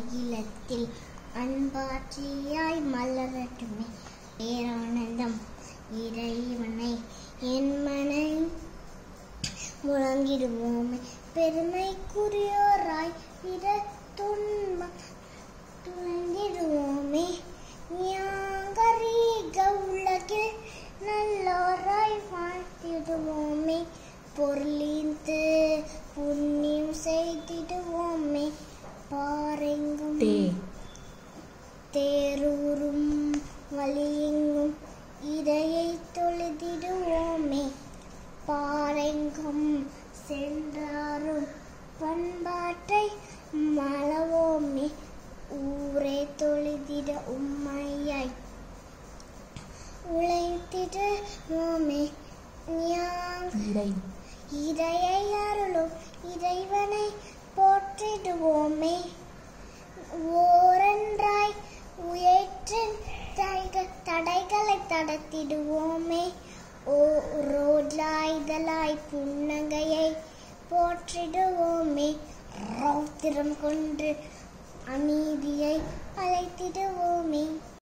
அகிலத்தில் அன்பாட்சியாய் மலரட்டுமே பேரானந்தம் இறைவனை என் மனை முழங்கிடுவோமே பெருமைக்குரியோராய் பிற துன்பம் துளங்கிடுவோமே ஞாங்கரீக உலகில் நல்லோராய் வாழ்த்திடுவோமே பொருளிந்து புண்ணியம் செய்திடுவோமே பாரெங்கும் தே தேரூரும் வழியெங்கும் இதையை தொழுதிடுவோமே பாரெங்கும் சென்றாரும் பண்பாட்டை மளவோமே ஊரே தொழுதிட உம்மையாய் உழைத்திடுவோமே ஞான் இறை இதையை அருளும் இறைவனை போற்றிடுவோமே ஓரன்றாய் உயற்றின் தடைக- தடைகளை தடத்திடுவோமே ஓ ரோஜாய்தலாய் புன்னகையை போற்றிடுவோமே ரௌத்திரம் கொண்டு அநீதியை அழைத்திடுவோமே